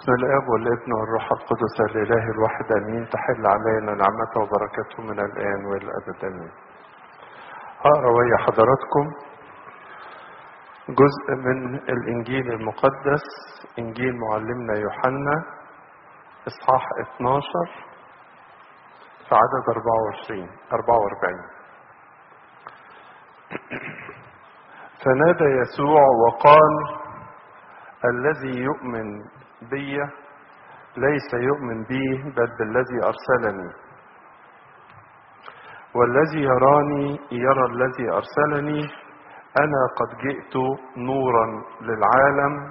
بسم الاب والابن والروح القدس الاله الواحد امين تحل علينا نعمته وبركته من الان والى الابد امين. هقرا ويا حضراتكم جزء من الانجيل المقدس انجيل معلمنا يوحنا اصحاح 12 في عدد 24 44 فنادى يسوع وقال الذي يؤمن بي ليس يؤمن بي بل بالذي ارسلني والذي يراني يرى الذي ارسلني انا قد جئت نورا للعالم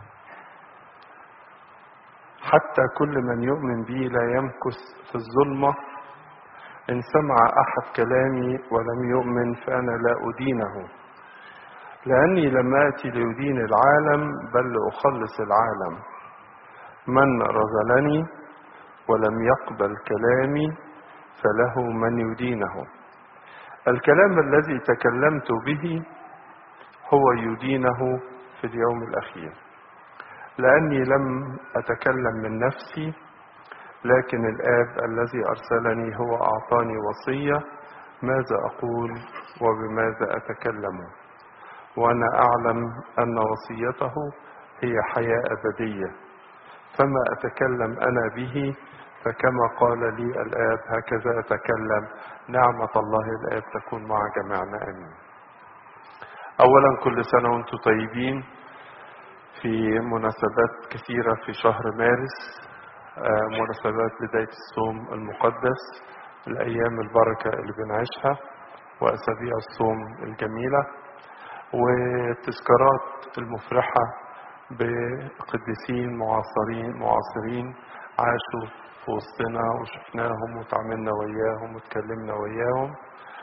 حتى كل من يؤمن بي لا يمكث في الظلمه ان سمع احد كلامي ولم يؤمن فانا لا ادينه لاني لم اتي لادين العالم بل لاخلص العالم من رذلني ولم يقبل كلامي فله من يدينه الكلام الذي تكلمت به هو يدينه في اليوم الاخير لاني لم اتكلم من نفسي لكن الاب الذي ارسلني هو اعطاني وصيه ماذا اقول وبماذا اتكلم وانا اعلم ان وصيته هي حياه ابديه فما اتكلم انا به فكما قال لي الاب هكذا اتكلم نعمه الله الاب تكون مع جميعنا امين اولا كل سنه وانتم طيبين في مناسبات كثيره في شهر مارس مناسبات بدايه الصوم المقدس الايام البركه اللي بنعيشها واسابيع الصوم الجميله والتذكارات المفرحه بقديسين معاصرين معاصرين عاشوا في وسطنا وشفناهم وتعاملنا وياهم وتكلمنا وياهم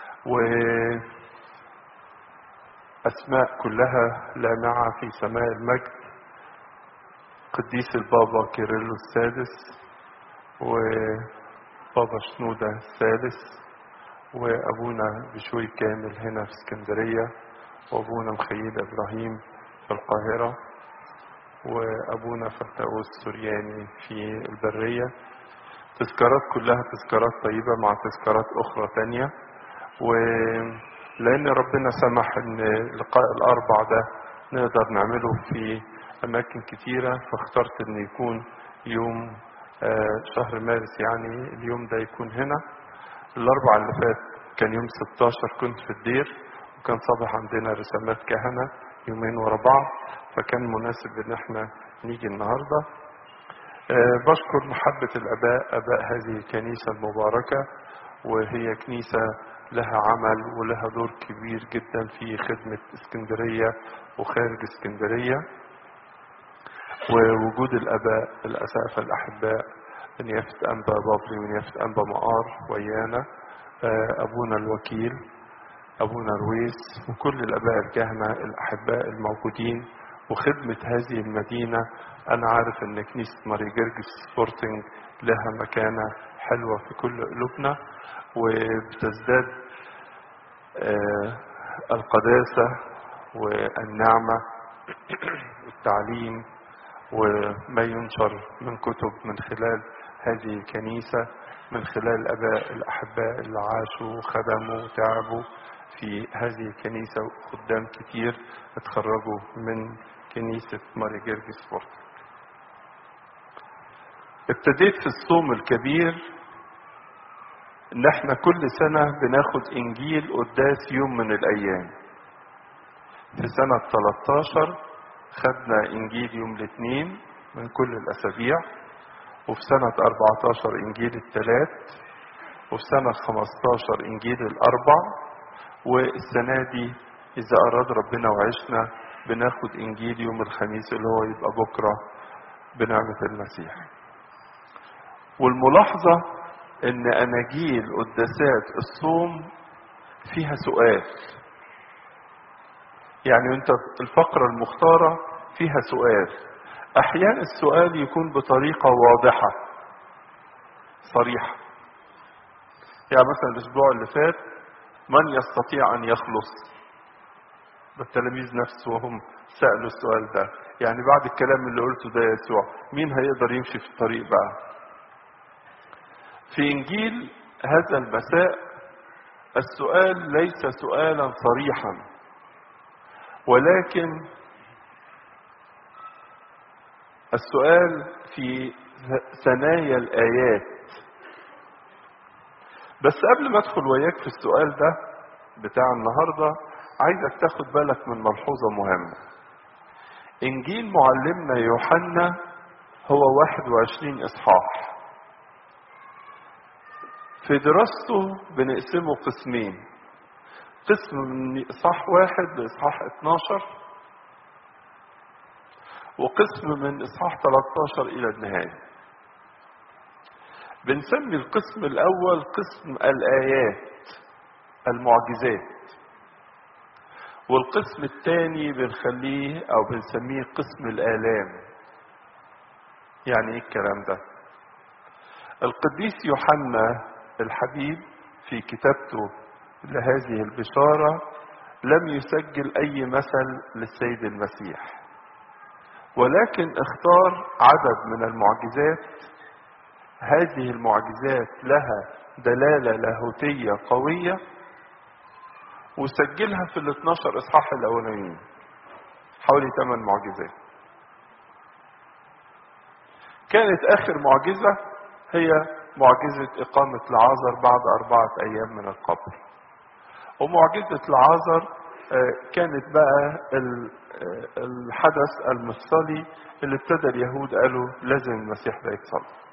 وأسماء كلها لامعة في سماء المجد قديس البابا كيرلو السادس وبابا شنودة الثالث وأبونا بشوي كامل هنا في اسكندرية وأبونا مخيل إبراهيم في القاهرة وابونا فتاوس السورياني في البريه تذكارات كلها تذكارات طيبه مع تذكارات اخرى تانية ولان ربنا سمح ان لقاء الاربع ده نقدر نعمله في اماكن كتيره فاخترت ان يكون يوم شهر مارس يعني اليوم ده يكون هنا الاربع اللي فات كان يوم 16 كنت في الدير وكان صباح عندنا رسامات كهنه يومين ورا بعض فكان مناسب ان احنا نيجي النهارده أه بشكر محبة الآباء آباء هذه الكنيسة المباركة وهي كنيسة لها عمل ولها دور كبير جدا في خدمة اسكندرية وخارج اسكندرية ووجود الآباء الأسافة الأحباء نيافة أنبا بابلي ونيافة أنبا مقار ويانا أه أبونا الوكيل أبونا رويس وكل الآباء الكهنة الأحباء الموجودين وخدمة هذه المدينة أنا عارف إن كنيسة ماري جرجس سبورتنج لها مكانة حلوة في كل قلوبنا وبتزداد آه القداسة والنعمة والتعليم وما ينشر من كتب من خلال هذه الكنيسة من خلال الآباء الأحباء اللي عاشوا وخدموا وتعبوا في هذه الكنيسة خدام كتير اتخرجوا من كنيسة ماري جرجس فورت ابتديت في الصوم الكبير ان احنا كل سنة بناخد انجيل قداس يوم من الايام في سنة 13 خدنا انجيل يوم الاثنين من كل الاسابيع وفي سنة 14 انجيل الثلاث وفي سنة 15 انجيل الاربع والسنة دي إذا أراد ربنا وعشنا بناخد إنجيل يوم الخميس اللي هو يبقى بكرة بنعمة المسيح والملاحظة إن أناجيل قداسات الصوم فيها سؤال يعني أنت الفقرة المختارة فيها سؤال أحيانا السؤال يكون بطريقة واضحة صريحة يعني مثلا الأسبوع اللي فات من يستطيع أن يخلص التلاميذ نفسهم سألوا السؤال ده يعني بعد الكلام اللي قلته ده يا يسوع مين هيقدر يمشي في الطريق بقى في إنجيل هذا المساء السؤال ليس سؤالا صريحا ولكن السؤال في ثنايا الآيات بس قبل ما ادخل وياك في السؤال ده بتاع النهارده عايزك تاخد بالك من ملحوظه مهمه انجيل معلمنا يوحنا هو 21 اصحاح في دراسته بنقسمه قسمين قسم من اصحاح واحد لاصحاح 12 وقسم من اصحاح 13 الى النهايه بنسمي القسم الاول قسم الايات المعجزات والقسم الثاني بنخليه او بنسميه قسم الالام يعني ايه الكلام ده القديس يوحنا الحبيب في كتابته لهذه البشاره لم يسجل اي مثل للسيد المسيح ولكن اختار عدد من المعجزات هذه المعجزات لها دلاله لاهوتيه قويه وسجلها في ال 12 اصحاح الاولانيين حوالي 8 معجزات كانت اخر معجزه هي معجزه اقامه لعازر بعد اربعه ايام من القبر ومعجزه لعازر كانت بقى الحدث المفصلي اللي ابتدى اليهود قالوا لازم المسيح ده يتصلب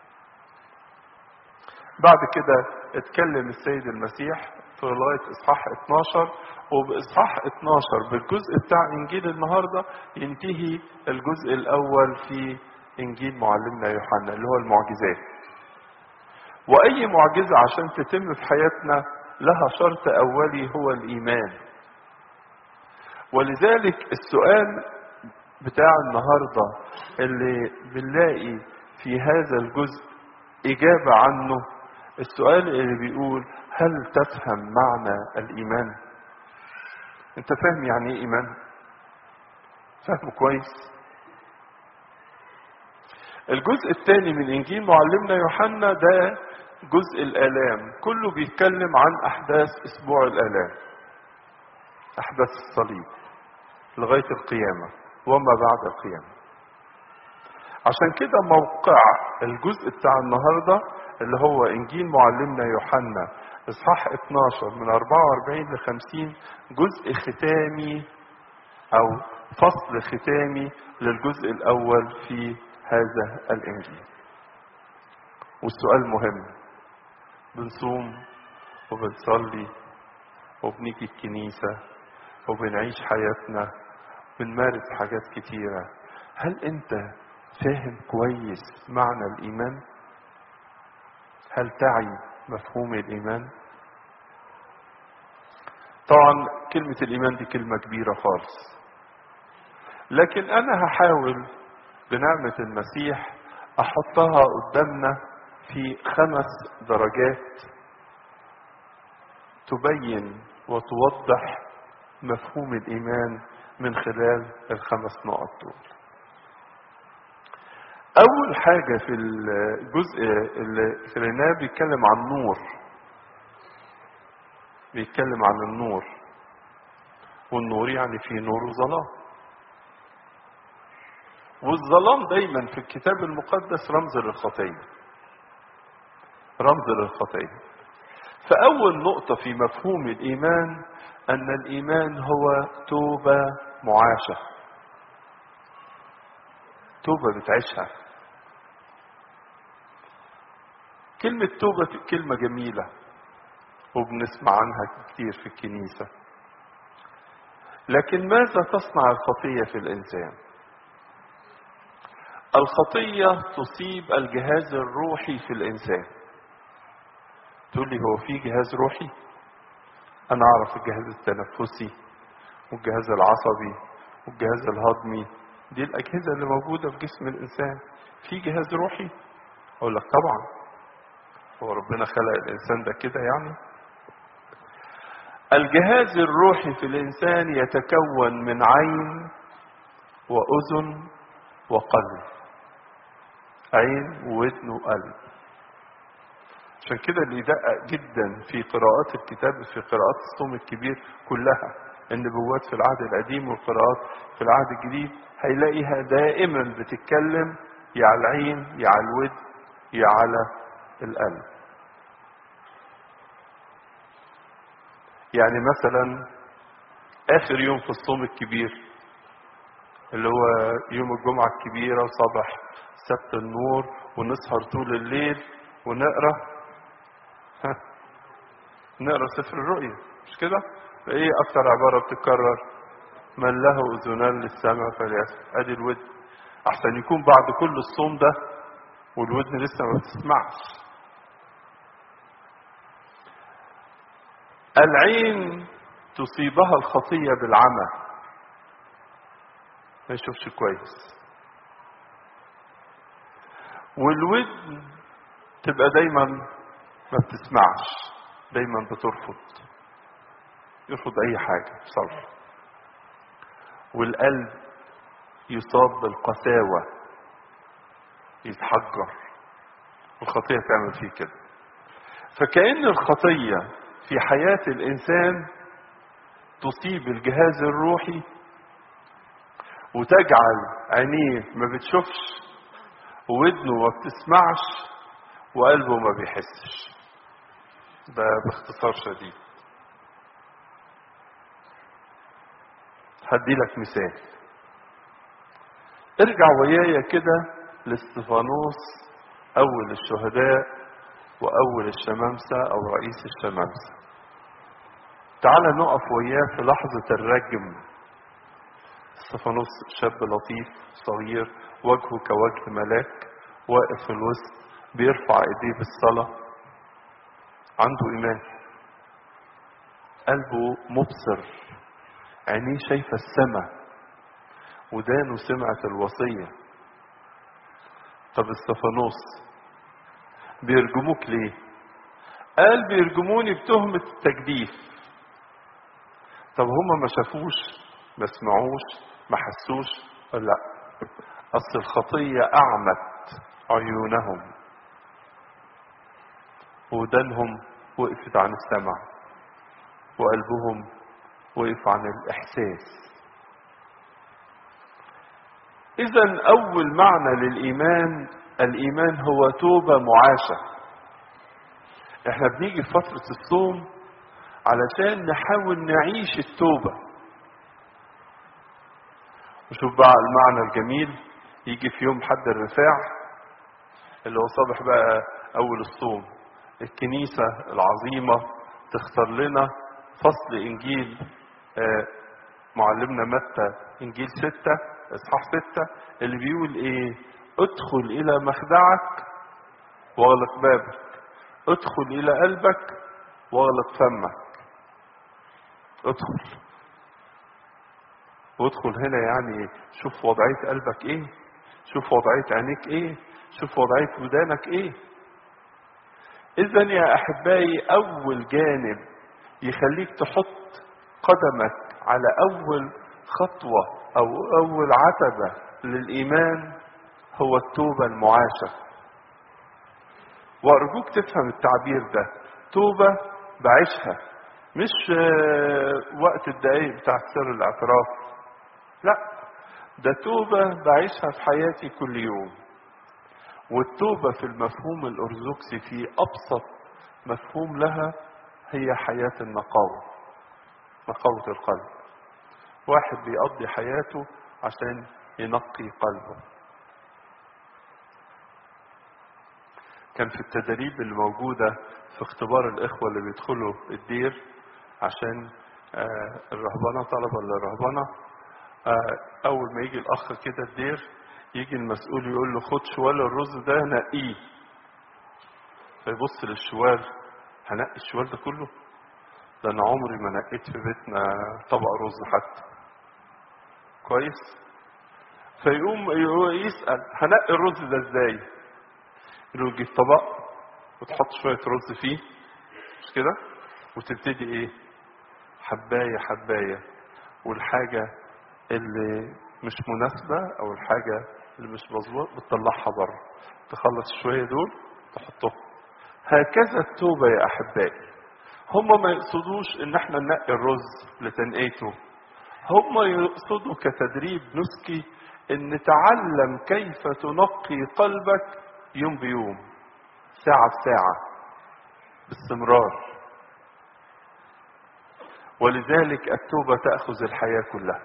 بعد كده اتكلم السيد المسيح في لغاية إصحاح 12 وبإصحاح 12 بالجزء بتاع إنجيل النهاردة ينتهي الجزء الأول في إنجيل معلمنا يوحنا اللي هو المعجزات وأي معجزة عشان تتم في حياتنا لها شرط أولي هو الإيمان ولذلك السؤال بتاع النهاردة اللي بنلاقي في هذا الجزء إجابة عنه السؤال اللي بيقول هل تفهم معنى الإيمان؟ أنت فاهم يعني إيه إيمان؟ فاهمه كويس؟ الجزء الثاني من إنجيل معلمنا يوحنا ده جزء الآلام كله بيتكلم عن أحداث أسبوع الآلام أحداث الصليب لغاية القيامة وما بعد القيامة عشان كده موقع الجزء بتاع النهارده اللي هو انجيل معلمنا يوحنا اصحاح 12 من 44 ل 50 جزء ختامي او فصل ختامي للجزء الاول في هذا الانجيل والسؤال مهم بنصوم وبنصلي وبنيجي الكنيسة وبنعيش حياتنا بنمارس حاجات كتيرة هل انت فاهم كويس معنى الإيمان؟ هل تعي مفهوم الإيمان؟ طبعا كلمة الإيمان دي كلمة كبيرة خالص لكن أنا هحاول بنعمة المسيح أحطها قدامنا في خمس درجات تبين وتوضح مفهوم الإيمان من خلال الخمس نقط دول أول حاجة في الجزء اللي قريناه بيتكلم عن نور بيتكلم عن النور والنور يعني في نور وظلام والظلام دايما في الكتاب المقدس رمز للخطية رمز للخطية فأول نقطة في مفهوم الإيمان أن الإيمان هو توبة معاشة توبة بتعيشها كلمة توبة كلمة جميلة وبنسمع عنها كتير في الكنيسة لكن ماذا تصنع الخطية في الإنسان الخطية تصيب الجهاز الروحي في الإنسان تقول لي هو في جهاز روحي أنا أعرف الجهاز التنفسي والجهاز العصبي والجهاز الهضمي دي الأجهزة اللي موجودة في جسم الإنسان في جهاز روحي أقول لك طبعا هو ربنا خلق الإنسان ده كده يعني الجهاز الروحي في الإنسان يتكون من عين وأذن وقلب عين وودن وقلب عشان كده اللي يدقق جدا في قراءات الكتاب في قراءات الصوم الكبير كلها النبوات في العهد القديم والقراءات في العهد الجديد هيلاقيها دائما بتتكلم يا على العين يا على الود يا على القلب يعني مثلا اخر يوم في الصوم الكبير اللي هو يوم الجمعة الكبيرة وصباح سبت النور ونسهر طول الليل ونقرا ها نقرا سفر الرؤيا مش كده؟ ايه اكتر عبارة بتتكرر؟ من له اذنان للسمع فليسمع ادي الودن احسن يكون بعد كل الصوم ده والودن لسه ما بتسمعش العين تصيبها الخطية بالعمى ما يشوفش كويس والودن تبقى دايما ما بتسمعش دايما بترفض يرفض اي حاجة صرف والقلب يصاب بالقساوة يتحجر الخطية تعمل فيه كده فكأن الخطية في حياة الإنسان تصيب الجهاز الروحي وتجعل عينيه ما بتشوفش وودنه ما بتسمعش وقلبه ما بيحسش ده باختصار شديد هدي لك مثال ارجع ويايا كده لاستفانوس اول الشهداء واول الشمامسه او رئيس الشمامسه تعال نقف وياه في لحظه الرجم استفانوس شاب لطيف صغير وجهه كوجه ملاك واقف في الوسط بيرفع ايديه بالصلاه عنده ايمان قلبه مبصر عينيه شايفه السماء ودانه سمعت الوصيه طب استفانوس بيرجموك ليه قال بيرجموني بتهمة التجديف طب هما ما شافوش ما سمعوش ما حسوش لا اصل الخطية اعمت عيونهم ودانهم وقفت عن السمع وقلبهم وقف عن الاحساس اذا اول معنى للايمان الايمان هو توبة معاشة احنا بنيجي في فترة الصوم علشان نحاول نعيش التوبة وشوف بقى المعنى الجميل يجي في يوم حد الرفاع اللي هو صبح بقى اول الصوم الكنيسة العظيمة تختار لنا فصل انجيل معلمنا متى انجيل ستة اصحاح ستة اللي بيقول ايه ادخل الى مخدعك واغلق بابك ادخل الى قلبك واغلق فمك ادخل وادخل هنا يعني شوف وضعية قلبك ايه شوف وضعية عينيك ايه شوف وضعية ودانك ايه اذا يا احبائي اول جانب يخليك تحط قدمك على اول خطوة او اول عتبة للايمان هو التوبة المعاشة وارجوك تفهم التعبير ده توبة بعيشها مش وقت الدقايق بتاع سر الاعتراف لا ده توبة بعيشها في حياتي كل يوم والتوبة في المفهوم الأرثوذكسي في أبسط مفهوم لها هي حياة النقاوة نقاوة القلب واحد بيقضي حياته عشان ينقي قلبه كان في التدريب اللي موجودة في اختبار الإخوة اللي بيدخلوا الدير عشان الرهبنة طلبة للرهبنة أول ما يجي الأخ كده الدير يجي المسؤول يقول له خد شوال الرز ده نقيه فيبص للشوال هنقي الشوال ده كله ده أنا عمري ما نقيت في بيتنا طبق رز حتى كويس فيقوم يسأل هنقي الرز ده ازاي يقول له تجيب طبق وتحط شوية رز فيه مش كده وتبتدي ايه حباية حباية والحاجة اللي مش مناسبة أو الحاجة اللي مش مظبوط بتطلعها بره تخلص شوية دول تحطهم هكذا التوبة يا أحبائي هم ما يقصدوش إن احنا ننقي الرز لتنقيته هم يقصدوا كتدريب نسكي إن تعلم كيف تنقي قلبك يوم بيوم ساعة بساعة باستمرار ولذلك التوبة تأخذ الحياة كلها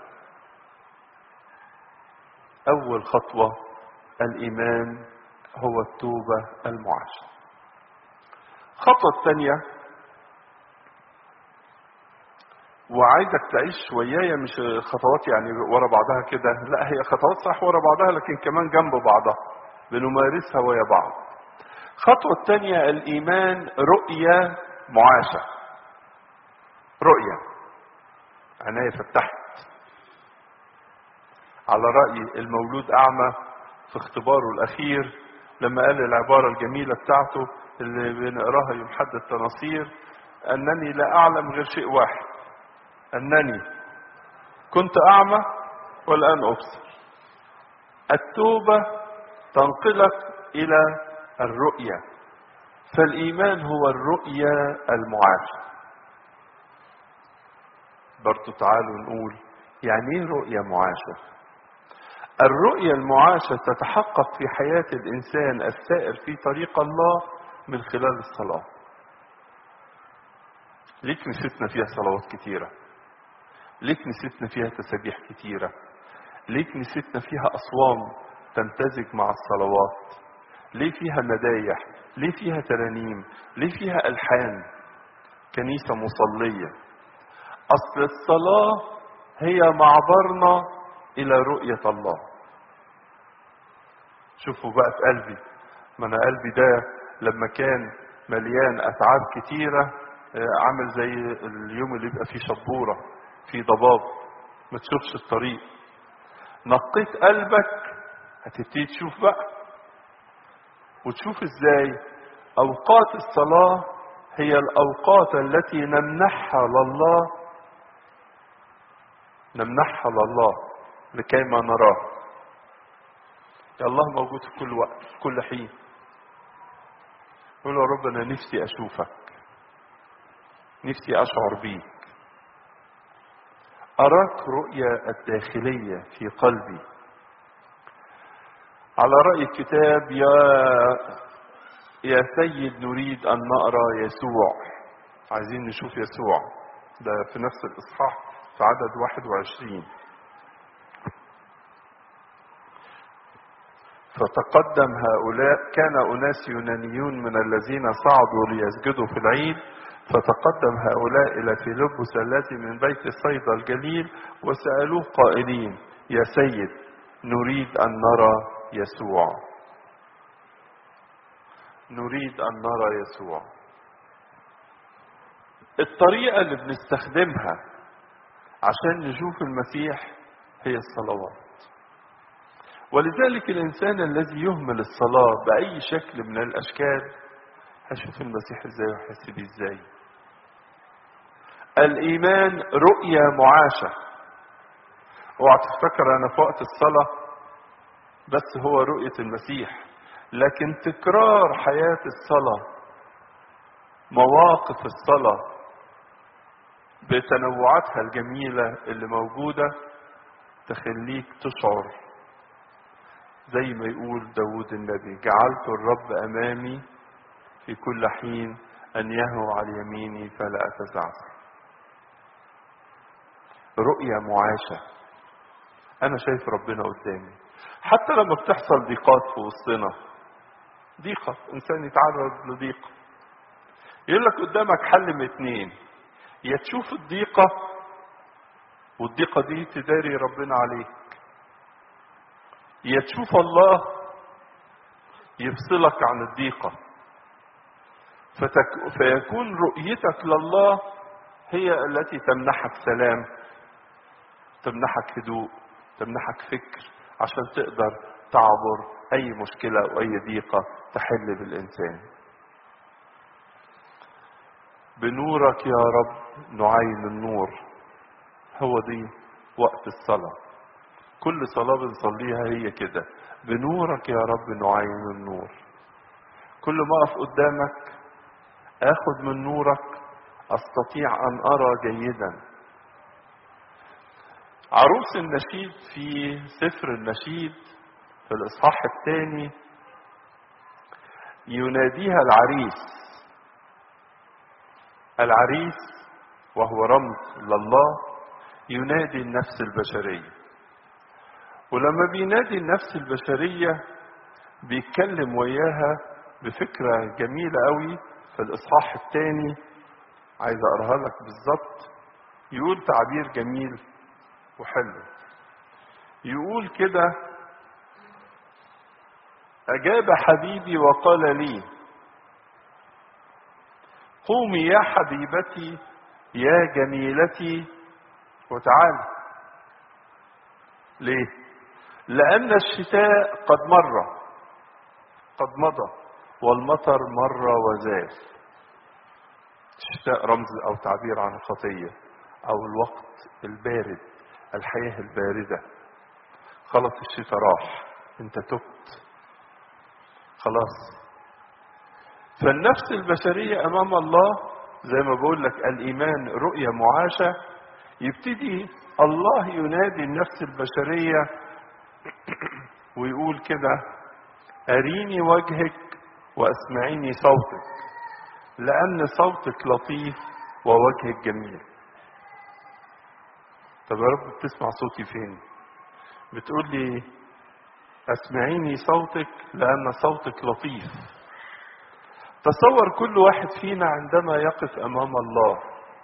أول خطوة الإيمان هو التوبة المعاشرة الخطوة الثانية وعايزك تعيش شوية مش خطوات يعني ورا بعضها كده لا هي خطوات صح ورا بعضها لكن كمان جنب بعضها بنمارسها ويا بعض الخطوة الثانية الإيمان رؤية معاشة رؤية عينيا فتحت على رأي المولود أعمى في اختباره الأخير لما قال العبارة الجميلة بتاعته اللي بنقراها يوم حد التناصير أنني لا أعلم غير شيء واحد أنني كنت أعمى والآن أبصر التوبة تنقلك إلى الرؤية فالإيمان هو الرؤية المعاشة برضو تعالوا نقول يعني ايه رؤية معاشة الرؤية المعاشة تتحقق في حياة الإنسان السائر في طريق الله من خلال الصلاة ليه كنيستنا فيها صلوات كتيرة ليه كنيستنا فيها تسابيح كتيرة ليه كنيستنا فيها أصوام تمتزج مع الصلوات ليه فيها مدايح ليه فيها ترانيم ليه فيها ألحان كنيسة مصلية أصل الصلاة هي معبرنا إلى رؤية الله شوفوا بقى في قلبي ما أنا قلبي ده لما كان مليان أتعاب كتيرة عامل زي اليوم اللي يبقى فيه شبورة فيه ضباب ما تشوفش الطريق نقيت قلبك هتبتدي تشوف بقى وتشوف ازاي اوقات الصلاة هي الاوقات التي نمنحها لله نمنحها لله لكي ما نراه يا الله موجود في كل وقت في كل حين قول يا رب انا نفسي اشوفك نفسي اشعر بيك اراك رؤية الداخلية في قلبي على رأي الكتاب يا يا سيد نريد أن نقرأ يسوع عايزين نشوف يسوع ده في نفس الإصحاح في عدد 21 فتقدم هؤلاء كان أناس يونانيون من الذين صعدوا ليسجدوا في العيد فتقدم هؤلاء إلى فيلبس الذي من بيت صيدا الجليل وسألوه قائلين يا سيد نريد أن نرى يسوع نريد أن نرى يسوع الطريقة اللي بنستخدمها عشان نشوف المسيح هي الصلوات ولذلك الإنسان الذي يهمل الصلاة بأي شكل من الأشكال هشوف المسيح ازاي وهحس بيه ازاي الإيمان رؤية معاشة اوعى تفتكر أنا في وقت الصلاة بس هو رؤية المسيح لكن تكرار حياة الصلاة مواقف الصلاة بتنوعاتها الجميلة اللي موجودة تخليك تشعر زي ما يقول داود النبي جعلت الرب أمامي في كل حين أن يهو على يميني فلا أتزعزع رؤية معاشة أنا شايف ربنا قدامي حتى لما بتحصل ضيقات في وسطنا ضيقة إنسان يتعرض لضيقة يقول لك قدامك حل من اتنين يا تشوف الضيقة والضيقة دي تداري ربنا عليك يا تشوف الله يفصلك عن الضيقة فتك... فيكون رؤيتك لله هي التي تمنحك سلام تمنحك هدوء تمنحك فكر عشان تقدر تعبر اي مشكلة او اي ضيقة تحل بالانسان بنورك يا رب نعين النور هو دي وقت الصلاة كل صلاة بنصليها هي كده بنورك يا رب نعين النور كل ما أقف قدامك آخد من نورك أستطيع أن أرى جيدا عروس النشيد في سفر النشيد في الإصحاح الثاني يناديها العريس العريس وهو رمز لله ينادي النفس البشرية ولما بينادي النفس البشرية بيتكلم وياها بفكرة جميلة قوي في الإصحاح الثاني عايز أقراها لك بالظبط يقول تعبير جميل وحلو يقول كده أجاب حبيبي وقال لي قومي يا حبيبتي يا جميلتي وتعالي ليه لأن الشتاء قد مر قد مضى والمطر مر وزال الشتاء رمز أو تعبير عن الخطية أو الوقت البارد الحياة الباردة خلاص الشتاء راح انت تبت خلاص فالنفس البشرية أمام الله زي ما بقول لك الإيمان رؤية معاشة يبتدي الله ينادي النفس البشرية ويقول كده أريني وجهك وأسمعيني صوتك لأن صوتك لطيف ووجهك جميل طب يا رب بتسمع صوتي فين بتقول لي اسمعيني صوتك لان صوتك لطيف تصور كل واحد فينا عندما يقف امام الله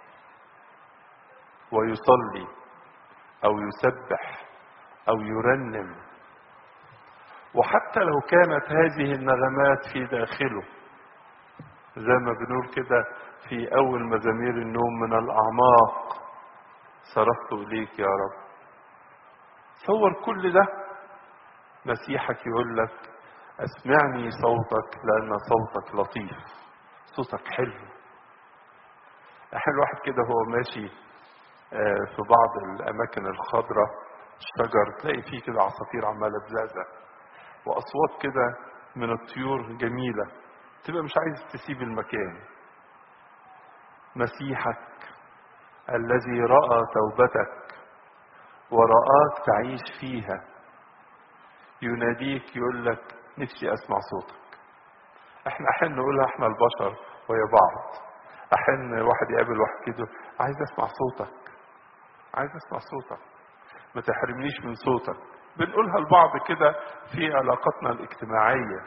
ويصلي او يسبح او يرنم وحتى لو كانت هذه النغمات في داخله زي ما بنقول كده في اول مزامير النوم من الاعماق صرفت اليك يا رب تصور كل ده مسيحك يقول لك اسمعني صوتك لان صوتك لطيف صوتك حلو احيانا الواحد كده هو ماشي في بعض الاماكن الخضراء الشجر تلاقي فيه كده عصافير عماله تزعزع واصوات كده من الطيور جميله تبقى مش عايز تسيب المكان مسيحك الذي راى توبتك ورآك تعيش فيها يناديك يقول لك نفسي اسمع صوتك احنا احيانا نقولها احنا البشر ويا بعض احيانا واحد يقابل واحد كده عايز اسمع صوتك عايز اسمع صوتك ما تحرمنيش من صوتك بنقولها لبعض كده في علاقتنا الاجتماعية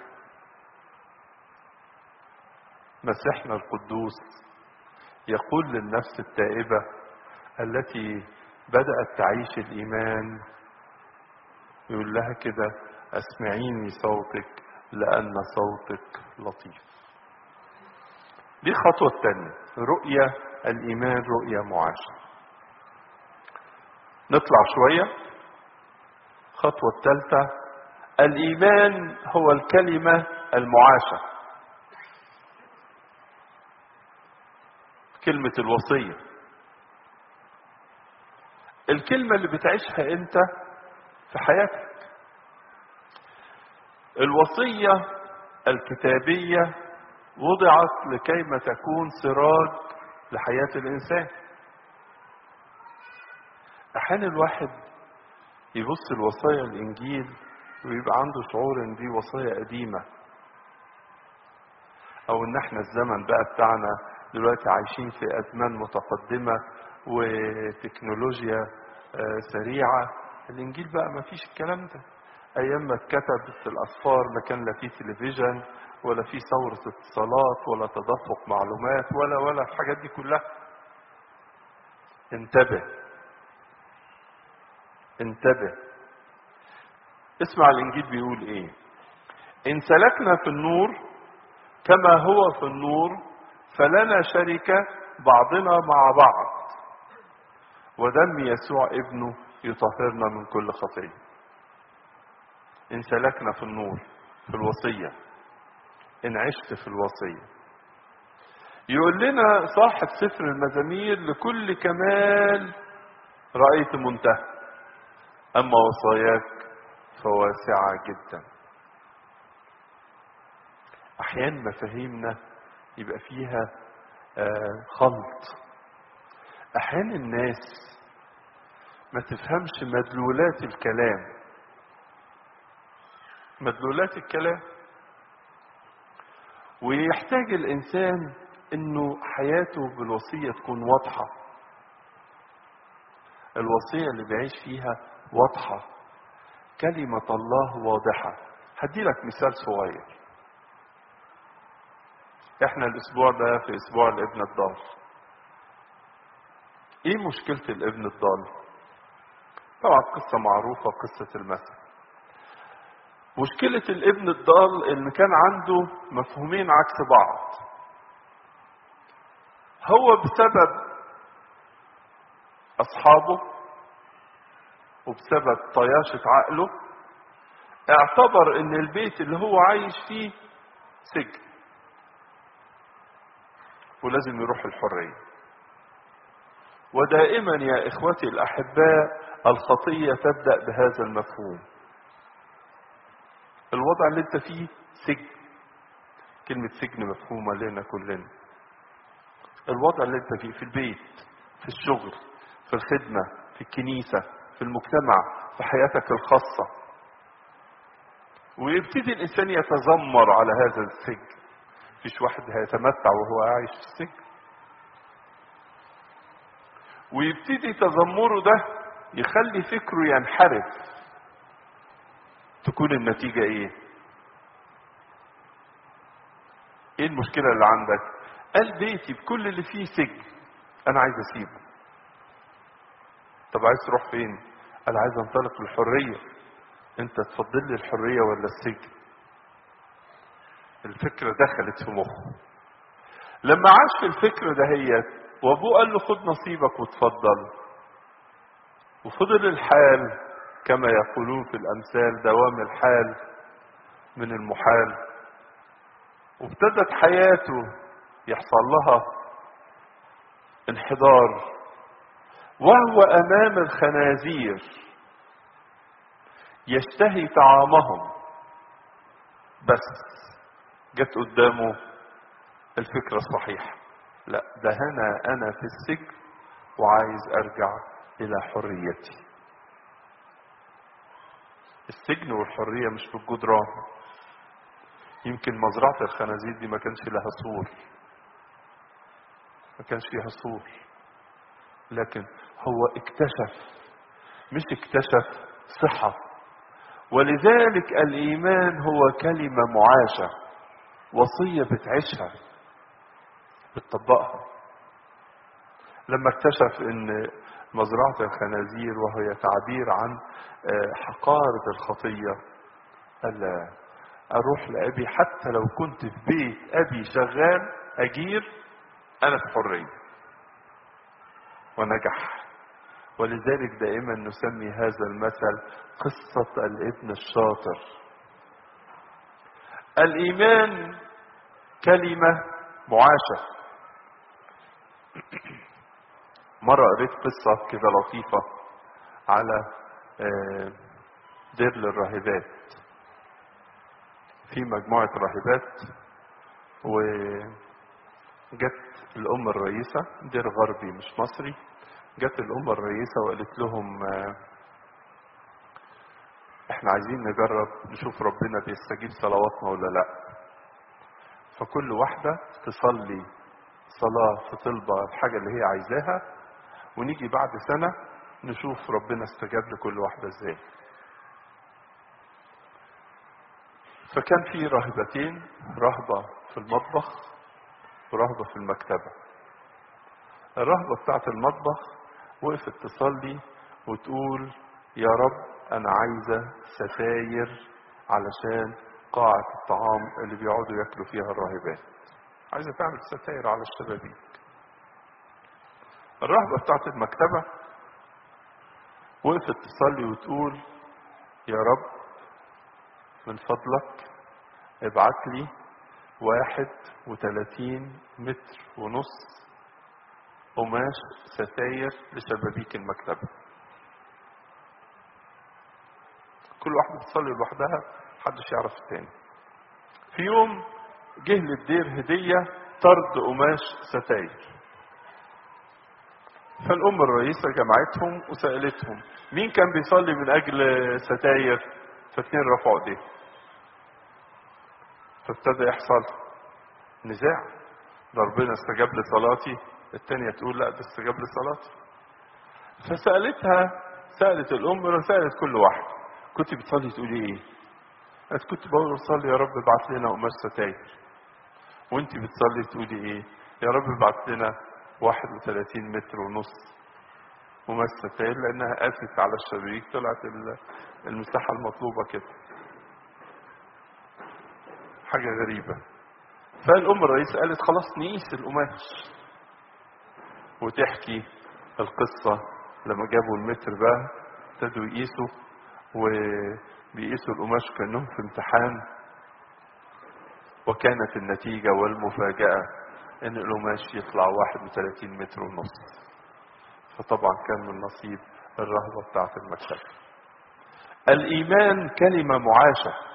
مسيحنا القدوس يقول للنفس التائبة التي بدأت تعيش الإيمان يقول لها كده اسمعيني صوتك لأن صوتك لطيف دي الخطوة الثانية رؤية الإيمان رؤية معاشرة نطلع شوية الخطوة الثالثة الإيمان هو الكلمة المعاشة كلمة الوصية الكلمة اللي بتعيشها أنت في حياتك الوصية الكتابية وضعت لكيما تكون سراج لحياة الإنسان أحيانا الواحد يبص الوصايا الإنجيل ويبقى عنده شعور إن دي وصايا قديمة أو إن إحنا الزمن بقى بتاعنا دلوقتي عايشين في أزمان متقدمة وتكنولوجيا سريعة الإنجيل بقى ما فيش الكلام ده أيام ما اتكتبت الأسفار ما كان لا في تلفزيون ولا في ثورة اتصالات ولا تدفق معلومات ولا ولا الحاجات دي كلها انتبه انتبه اسمع الانجيل بيقول ايه ان سلكنا في النور كما هو في النور فلنا شركة بعضنا مع بعض ودم يسوع ابنه يطهرنا من كل خطية ان سلكنا في النور في الوصية ان عشت في الوصية يقول لنا صاحب سفر المزامير لكل كمال رأيت منتهى أما وصاياك فواسعة جدا أحيانا مفاهيمنا يبقى فيها آه خلط أحيانا الناس ما تفهمش مدلولات الكلام مدلولات الكلام ويحتاج الإنسان إنه حياته بالوصية تكون واضحة الوصية اللي بيعيش فيها واضحة كلمة الله واضحة هدي لك مثال صغير احنا الاسبوع ده في اسبوع الابن الضال ايه مشكلة الابن الضال طبعا قصة معروفة قصة المثل مشكلة الابن الضال ان كان عنده مفهومين عكس بعض هو بسبب اصحابه وبسبب طياشة عقله اعتبر ان البيت اللي هو عايش فيه سجن ولازم يروح الحرية ودائما يا اخوتي الاحباء الخطية تبدأ بهذا المفهوم الوضع اللي انت فيه سجن كلمة سجن مفهومة لنا كلنا الوضع اللي انت فيه في البيت في الشغل في الخدمة في الكنيسة في المجتمع في حياتك الخاصة ويبتدي الإنسان يتذمر على هذا السجن فيش واحد هيتمتع وهو عايش في السجن ويبتدي تذمره ده يخلي فكره ينحرف تكون النتيجة ايه ايه المشكلة اللي عندك قال بيتي بكل اللي فيه سجن انا عايز اسيبه طب عايز تروح فين قال عايز انطلق للحرية انت تفضل لي الحرية ولا السجن الفكرة دخلت في مخه لما عاش في الفكرة دهيت وابوه قال له خد نصيبك وتفضل وفضل الحال كما يقولون في الامثال دوام الحال من المحال وابتدت حياته يحصل لها انحدار وهو امام الخنازير يشتهي طعامهم بس جت قدامه الفكرة الصحيحة لا ده هنا انا في السجن وعايز ارجع الى حريتي السجن والحرية مش بالجدران يمكن مزرعة الخنازير دي ما كانش لها سور ما كانش فيها سور لكن هو اكتشف مش اكتشف صحة ولذلك الإيمان هو كلمة معاشة وصية بتعيشها بتطبقها لما اكتشف ان مزرعة الخنازير وهي تعبير عن حقارة الخطية قال لا اروح لابي حتى لو كنت في بيت ابي شغال اجير انا في حرية ونجح ولذلك دائما نسمي هذا المثل قصة الابن الشاطر الايمان كلمة معاشة مرة قريت قصة كده لطيفة على دير للراهبات في مجموعة راهبات وجت الأم الرئيسة دير غربي مش مصري جت الأم الرئيسة وقالت لهم احنا عايزين نجرب نشوف ربنا بيستجيب صلواتنا ولا لا فكل واحدة تصلي صلاة في طلبة الحاجة اللي هي عايزاها ونيجي بعد سنة نشوف ربنا استجاب لكل واحدة ازاي فكان في راهبتين رهبة في المطبخ ورهبة في المكتبة الرهبة بتاعت المطبخ وقفت تصلي وتقول يا رب انا عايزة ستاير علشان قاعة الطعام اللي بيقعدوا ياكلوا فيها الراهبات عايزة تعمل ستاير على الشبابيك الرهبة بتاعت المكتبة وقفت تصلي وتقول يا رب من فضلك ابعت لي واحد وثلاثين متر ونص قماش ستاير لشبابيك المكتبة كل واحدة بتصلي لوحدها محدش يعرف التاني في يوم جه للدير هدية طرد قماش ستاير فالأم الرئيسة جمعتهم وسألتهم مين كان بيصلي من أجل ستاير فاتنين رفعوا ايديهم فابتدى يحصل نزاع ده ربنا استجاب لصلاتي التانية تقول لا ده استجاب لصلاتي فسألتها سألت الأم وسألت كل واحد كنت بتصلي تقولي ايه؟ قالت كنت بقول بصلي يا رب ابعت لنا قماش ستاير وانت بتصلي تقولي ايه؟ يا رب ابعت لنا 31 متر ونص قماش ستاير لانها قاست على الشبابيك طلعت المساحة المطلوبة كده حاجة غريبة فالأم الرئيس قالت خلاص نقيس القماش وتحكي القصة لما جابوا المتر بقى ابتدوا يقيسوا وبيقيسوا القماش كأنهم في امتحان وكانت النتيجة والمفاجأة إن القماش يطلع 31 متر ونص فطبعا كان من نصيب الرهبة بتاعة المكتب الإيمان كلمة معاشة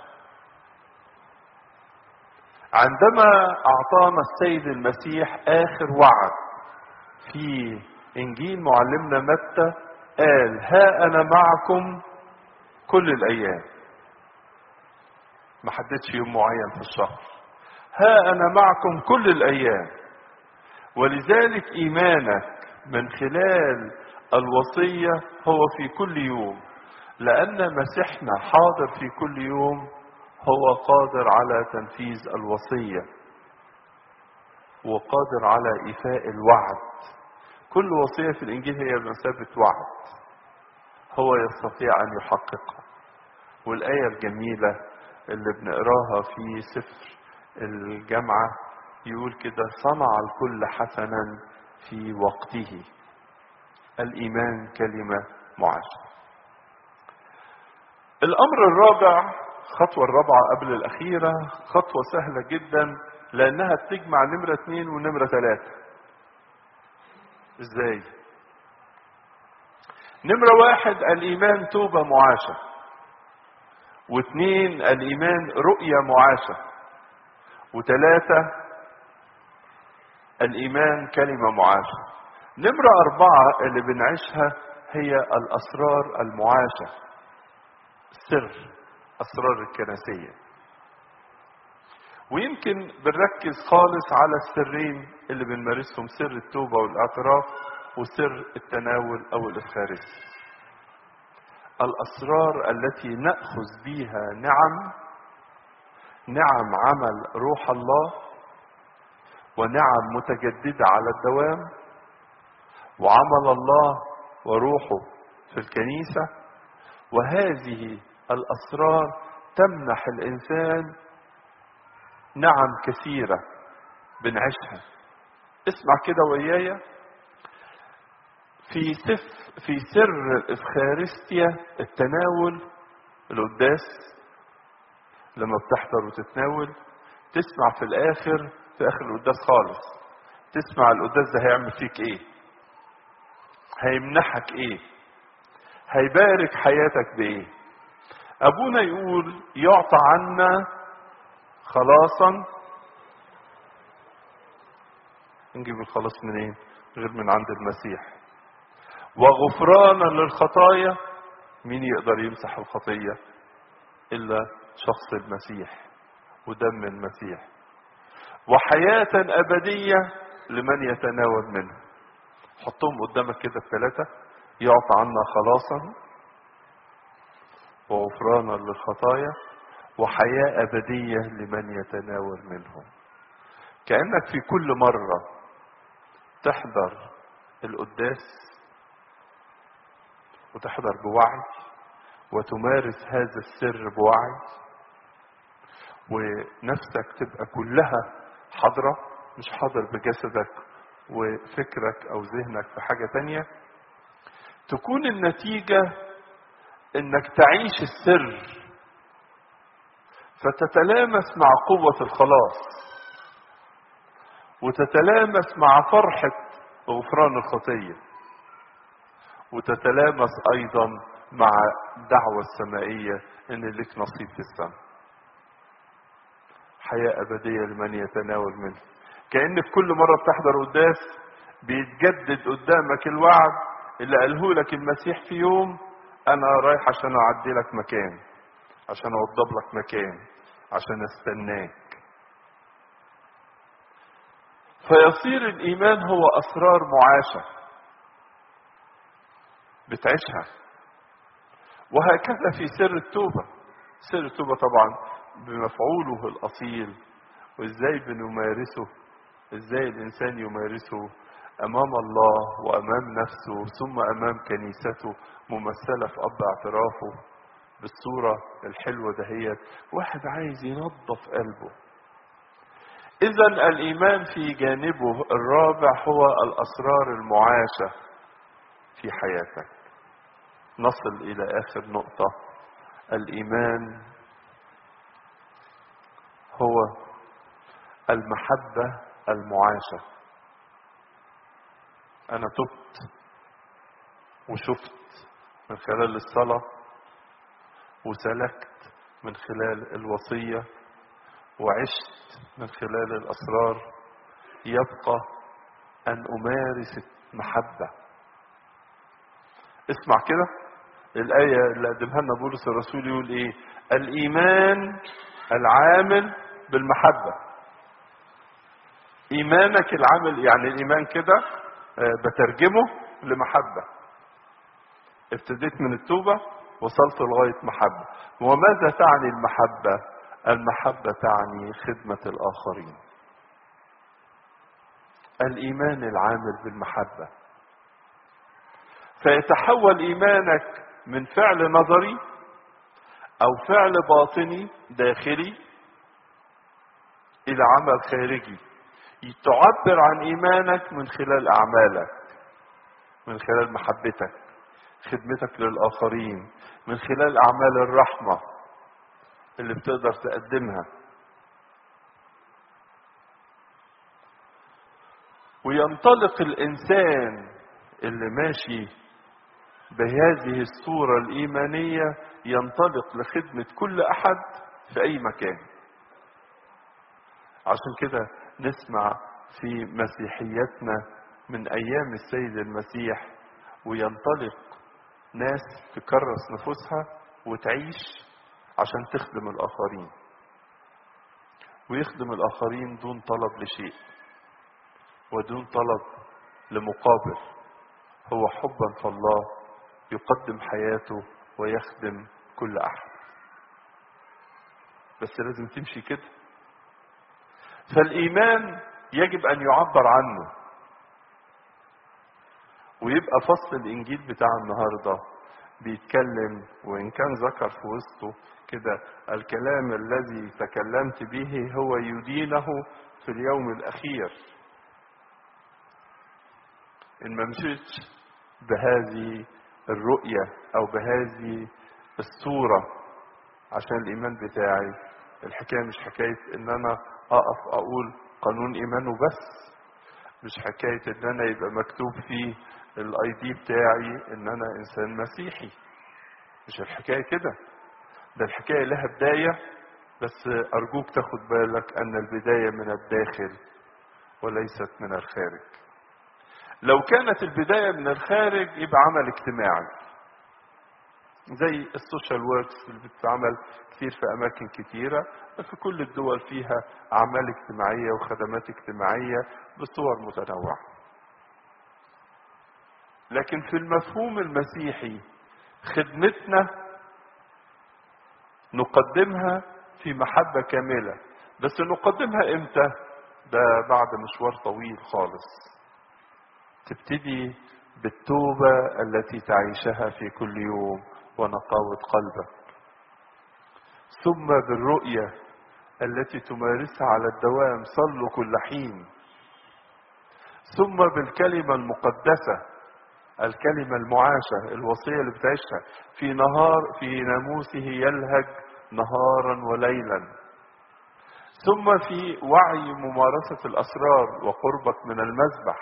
عندما أعطانا السيد المسيح آخر وعد في إنجيل معلمنا متى قال ها أنا معكم كل الأيام ما حددش يوم معين في الشهر ها أنا معكم كل الأيام ولذلك إيمانك من خلال الوصية هو في كل يوم لأن مسيحنا حاضر في كل يوم هو قادر على تنفيذ الوصية وقادر على إيفاء الوعد كل وصية في الإنجيل هي بمثابة وعد هو يستطيع أن يحققها والآية الجميلة اللي بنقراها في سفر الجامعة يقول كده صنع الكل حسنا في وقته الإيمان كلمة معاشرة الأمر الرابع الخطوة الرابعة قبل الأخيرة خطوة سهلة جدا لأنها بتجمع نمرة اتنين ونمرة تلاتة ازاي نمرة واحد الإيمان توبة معاشة واثنين الإيمان رؤية معاشة وثلاثة الإيمان كلمة معاشة نمرة أربعة اللي بنعيشها هي الأسرار المعاشة سر أسرار الكنسية ويمكن بنركز خالص على السرين اللي بنمارسهم سر التوبة والاعتراف وسر التناول أو الإفخارستي الأسرار التي نأخذ بها نعم نعم عمل روح الله ونعم متجددة على الدوام وعمل الله وروحه في الكنيسة وهذه الأسرار تمنح الإنسان نعم كثيرة بنعيشها اسمع كده ويايا في سف في سر الإفخارستيا التناول القداس لما بتحضر وتتناول تسمع في الآخر في آخر القداس خالص تسمع القداس ده هيعمل فيك إيه هيمنحك إيه هيبارك حياتك بإيه أبونا يقول يعطى عنا خلاصا نجيب الخلاص منين غير من عند المسيح وغفرانا للخطايا مين يقدر يمسح الخطية إلا شخص المسيح ودم المسيح وحياة أبدية لمن يتناول منه حطهم قدامك كده الثلاثة يعطى عنا خلاصا وغفرانا للخطايا وحياة أبدية لمن يتناول منهم كأنك في كل مرة تحضر القداس وتحضر بوعي وتمارس هذا السر بوعي ونفسك تبقى كلها حاضرة مش حاضر بجسدك وفكرك أو ذهنك في حاجة تانية تكون النتيجة انك تعيش السر فتتلامس مع قوة الخلاص وتتلامس مع فرحة غفران الخطية وتتلامس أيضا مع الدعوة السمائية إن لك نصيب في السماء حياة أبدية لمن يتناول منه كأن في كل مرة بتحضر قداس بيتجدد قدامك الوعد اللي قاله لك المسيح في يوم أنا رايح عشان أعدي لك مكان عشان أوضب لك مكان عشان أستناك فيصير الإيمان هو أسرار معاشة بتعيشها وهكذا في سر التوبة سر التوبة طبعا بمفعوله الأصيل وإزاي بنمارسه إزاي الإنسان يمارسه أمام الله وأمام نفسه ثم أمام كنيسته ممثلة في أب اعترافه بالصورة الحلوة دهيت واحد عايز ينظف قلبه إذا الإيمان في جانبه الرابع هو الأسرار المعاشة في حياتك نصل إلى آخر نقطة الإيمان هو المحبة المعاشة أنا تبت وشفت من خلال الصلاة وسلكت من خلال الوصية وعشت من خلال الأسرار يبقى أن أمارس المحبة اسمع كده الآية اللي قدمها لنا بولس الرسول يقول إيه الإيمان العامل بالمحبة إيمانك العامل يعني الإيمان كده بترجمه لمحبة ابتديت من التوبة وصلت لغاية محبة وماذا تعني المحبة المحبة تعني خدمة الآخرين الإيمان العامل بالمحبة فيتحول إيمانك من فعل نظري أو فعل باطني داخلي إلى عمل خارجي تعبر عن إيمانك من خلال أعمالك من خلال محبتك خدمتك للآخرين من خلال أعمال الرحمة اللي بتقدر تقدمها وينطلق الإنسان اللي ماشي بهذه الصورة الإيمانية ينطلق لخدمة كل أحد في أي مكان عشان كده نسمع في مسيحيتنا من أيام السيد المسيح وينطلق ناس تكرس نفوسها وتعيش عشان تخدم الآخرين ويخدم الآخرين دون طلب لشيء ودون طلب لمقابل هو حبا في الله يقدم حياته ويخدم كل أحد بس لازم تمشي كده فالإيمان يجب أن يعبر عنه ويبقى فصل الإنجيل بتاع النهاردة بيتكلم وإن كان ذكر في وسطه كده الكلام الذي تكلمت به هو يدينه في اليوم الأخير إن ما مشيتش بهذه الرؤية أو بهذه الصورة عشان الإيمان بتاعي الحكاية مش حكاية إن أنا أقف أقول قانون إيمان وبس مش حكاية إن أنا يبقى مكتوب فيه الاي دي بتاعي إن أنا إنسان مسيحي مش الحكاية كده ده الحكاية لها بداية بس أرجوك تاخد بالك أن البداية من الداخل وليست من الخارج لو كانت البداية من الخارج يبقى عمل اجتماعي زي السوشيال وركس اللي بتتعمل كتير في أماكن كتيرة في كل الدول فيها أعمال اجتماعية وخدمات اجتماعية بصور متنوعة لكن في المفهوم المسيحي خدمتنا نقدمها في محبة كاملة بس نقدمها امتى ده بعد مشوار طويل خالص تبتدي بالتوبة التي تعيشها في كل يوم ونقاوة قلبك ثم بالرؤية التي تمارسها على الدوام صلوا كل حين ثم بالكلمة المقدسة الكلمة المعاشة الوصية اللي بتعيشها في نهار في ناموسه يلهج نهارا وليلا ثم في وعي ممارسة الأسرار وقربك من المذبح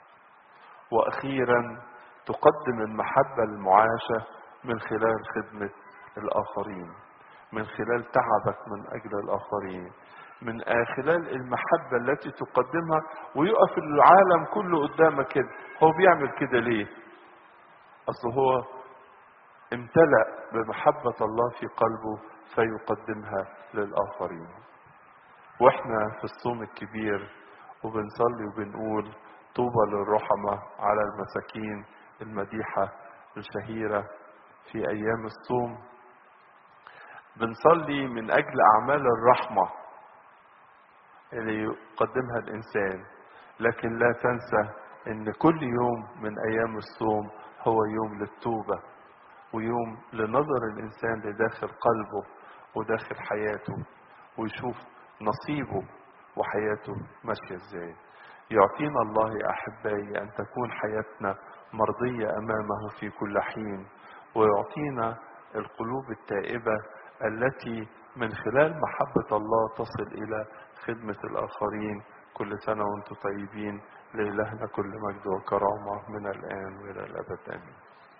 وأخيرا تقدم المحبة المعاشة من خلال خدمة الآخرين من خلال تعبك من أجل الآخرين من خلال المحبة التي تقدمها ويقف العالم كله قدامك كده هو بيعمل كده ليه أصل هو امتلأ بمحبة الله في قلبه فيقدمها للآخرين واحنا في الصوم الكبير وبنصلي وبنقول طوبى للرحمة على المساكين المديحة الشهيرة في أيام الصوم بنصلي من أجل أعمال الرحمة اللي يقدمها الإنسان لكن لا تنسى أن كل يوم من أيام الصوم هو يوم للتوبة ويوم لنظر الإنسان لداخل قلبه وداخل حياته ويشوف نصيبه وحياته ماشية ازاي يعطينا الله يا أحبائي أن تكون حياتنا مرضية أمامه في كل حين ويعطينا القلوب التائبة التي من خلال محبة الله تصل إلى خدمة الآخرين كل سنة وأنتم طيبين لإلهنا كل مجد وكرامة من الآن وإلى الأبد آمين